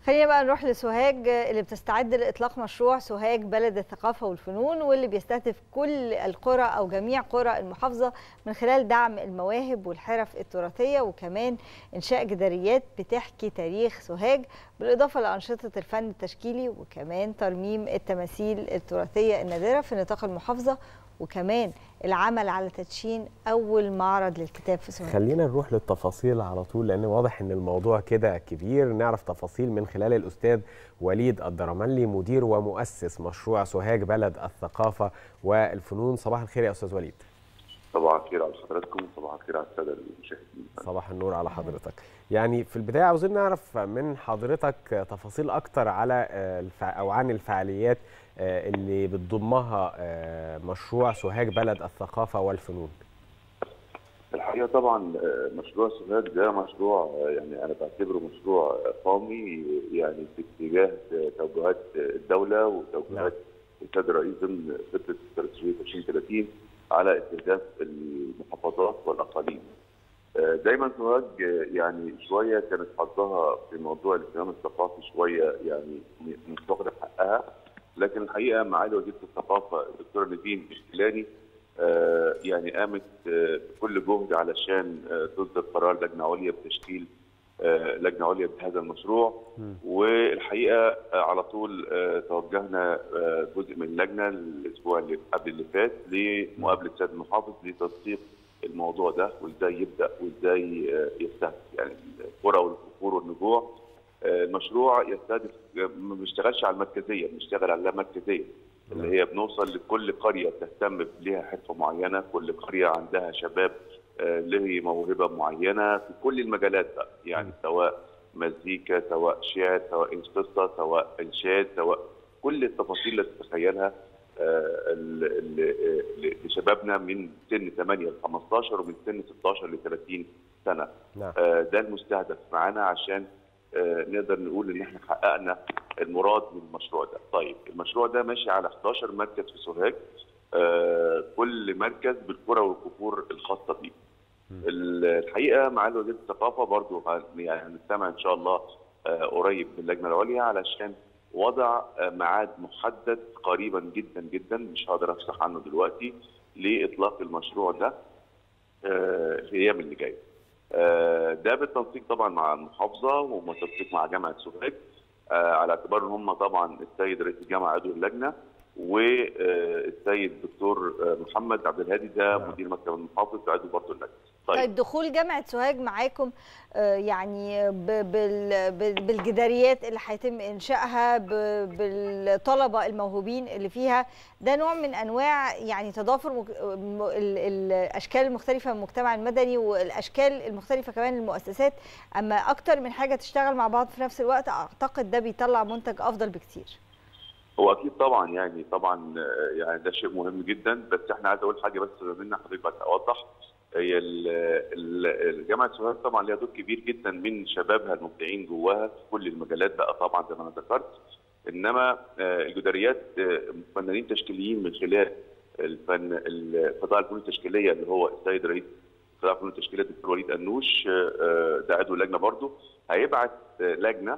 خلينا بقى نروح لسوهاج اللي بتستعد لاطلاق مشروع سوهاج بلد الثقافه والفنون واللي بيستهدف كل القرى او جميع قرى المحافظه من خلال دعم المواهب والحرف التراثيه وكمان انشاء جداريات بتحكي تاريخ سوهاج بالاضافه لانشطه الفن التشكيلي وكمان ترميم التماثيل التراثيه النادره في نطاق المحافظه وكمان العمل على تدشين اول معرض للكتاب في سوهاج خلينا نروح للتفاصيل على طول لان واضح ان الموضوع كده كبير نعرف تفاصيل من خلال الاستاذ وليد الدرملي مدير ومؤسس مشروع سوهاج بلد الثقافه والفنون صباح الخير يا استاذ وليد صباح الخير على حضراتكم وصباح الخير على الساده المشاهدين صباح النور على حضرتك يعني في البدايه عاوزين نعرف من حضرتك تفاصيل اكتر على الفع... او عن الفعاليات اللي بتضمها مشروع سوهاج بلد الثقافه والفنون الحقيقه طبعا مشروع سوهاج ده مشروع يعني انا بعتبره مشروع قومي يعني في اتجاه توجهات الدوله وتوجهات السيد الرئيس ضمن خطه استراتيجيه 2030 على استهداف المحافظات والاقاليم. دايما سوهاج يعني شويه كانت حظها في موضوع الاهتمام الثقافي شويه يعني مش واخده حقها لكن الحقيقه معالي وزيره الثقافه الدكتوره نيفين الكيلاني آه يعني قامت آه بكل جهد علشان آه تصدر قرار لجنه عليا بتشكيل لجنه عليا بهذا المشروع م. والحقيقه على طول توجهنا جزء من اللجنه الاسبوع اللي قبل اللي فات لمقابله السيد المحافظ لتنسيق الموضوع ده وازاي يبدا وازاي يستهدف يعني القرى والكفور والنجوع المشروع يستهدف ما بيشتغلش على المركزيه بنشتغل على اللامركزيه اللي هي بنوصل لكل قريه تهتم ليها حرفه معينه كل قريه عندها شباب له موهبه معينه في كل المجالات بقى يعني سواء مزيكا سواء شعر سواء قصه سواء انشاد سواء كل التفاصيل اللي تتخيلها لشبابنا من سن 8 ل 15 ومن سن 16 ل 30 سنه نعم. ده المستهدف معانا عشان نقدر نقول ان احنا حققنا المراد من المشروع ده. طيب المشروع ده ماشي على 11 مركز في سوهاج كل مركز بالقرى والكفور الخاصه بيه. الحقيقه معالي وزير الثقافه برضو يعني هنستمع ان شاء الله قريب من اللجنه العليا علشان وضع ميعاد محدد قريبا جدا جدا مش هقدر افصح عنه دلوقتي لاطلاق المشروع ده في الايام اللي جايه. ده بالتنسيق طبعا مع المحافظه وبالتنسيق مع جامعه سوهاج على اعتبار ان هم طبعا السيد رئيس الجامعه عضو اللجنه والسيد الدكتور محمد عبد الهادي ده مدير مكتب المحافظ عضو برضه اللجنه. طيب. طيب دخول جامعه سوهاج معاكم يعني بالجداريات اللي هيتم انشائها بالطلبه الموهوبين اللي فيها ده نوع من انواع يعني تضافر الاشكال المختلفه من المجتمع المدني والاشكال المختلفه كمان للمؤسسات اما اكتر من حاجه تشتغل مع بعض في نفس الوقت اعتقد ده بيطلع منتج افضل بكتير. هو اكيد طبعا يعني طبعا يعني ده شيء مهم جدا بس احنا عايز اقول حاجه بس بما حضرتك بس اوضح هي جامعه سوهاج طبعا ليها دور كبير جدا من شبابها المبدعين جواها في كل المجالات بقى طبعا زي ما انا ذكرت انما الجداريات فنانين تشكيليين من خلال الفن قطاع الفنون التشكيليه اللي هو السيد رئيس قطاع الفنون التشكيليه الدكتور وليد انوش ده عضو اللجنه برضه هيبعت لجنه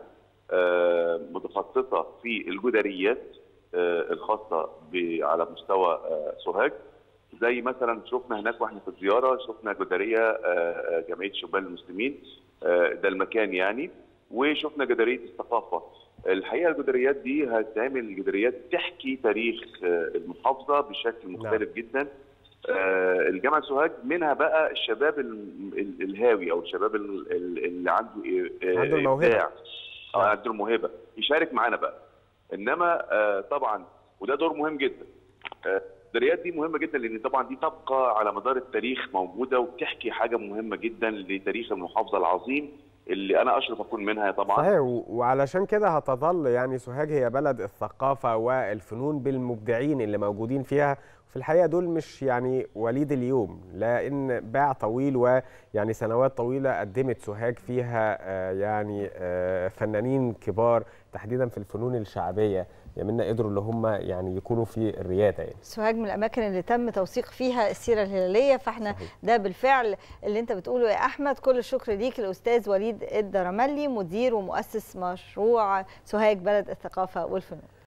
متخصصه في الجداريات الخاصه على مستوى سوهاج زي مثلا شفنا هناك واحنا في الزياره شفنا جداريه جمعيه شبان المسلمين ده المكان يعني وشفنا جداريه الثقافه الحقيقه الجداريات دي هتعمل جداريات تحكي تاريخ المحافظه بشكل مختلف نعم. جدا الجامعه سوهاج منها بقى الشباب الهاوي او الشباب اللي عنده عنده الموهبه عنده الموهبه يشارك معانا بقى انما طبعا وده دور مهم جدا الجداريات دي مهمه جدا لان طبعا دي تبقى على مدار التاريخ موجوده وبتحكي حاجه مهمه جدا لتاريخ المحافظه العظيم اللي انا اشرف اكون منها طبعا صحيح وعلشان كده هتظل يعني سوهاج هي بلد الثقافه والفنون بالمبدعين اللي موجودين فيها في الحقيقه دول مش يعني وليد اليوم لان باع طويل ويعني سنوات طويله قدمت سوهاج فيها يعني فنانين كبار تحديدا في الفنون الشعبيه يمنا قدروا اللي هم يعني يكونوا في الرياده يعني. سوهاج من الاماكن اللي تم توثيق فيها السيره الهلاليه فاحنا صحيح. ده بالفعل اللي انت بتقوله يا احمد كل الشكر ليك الاستاذ وليد الدرملي مدير ومؤسس مشروع سوهاج بلد الثقافه والفنون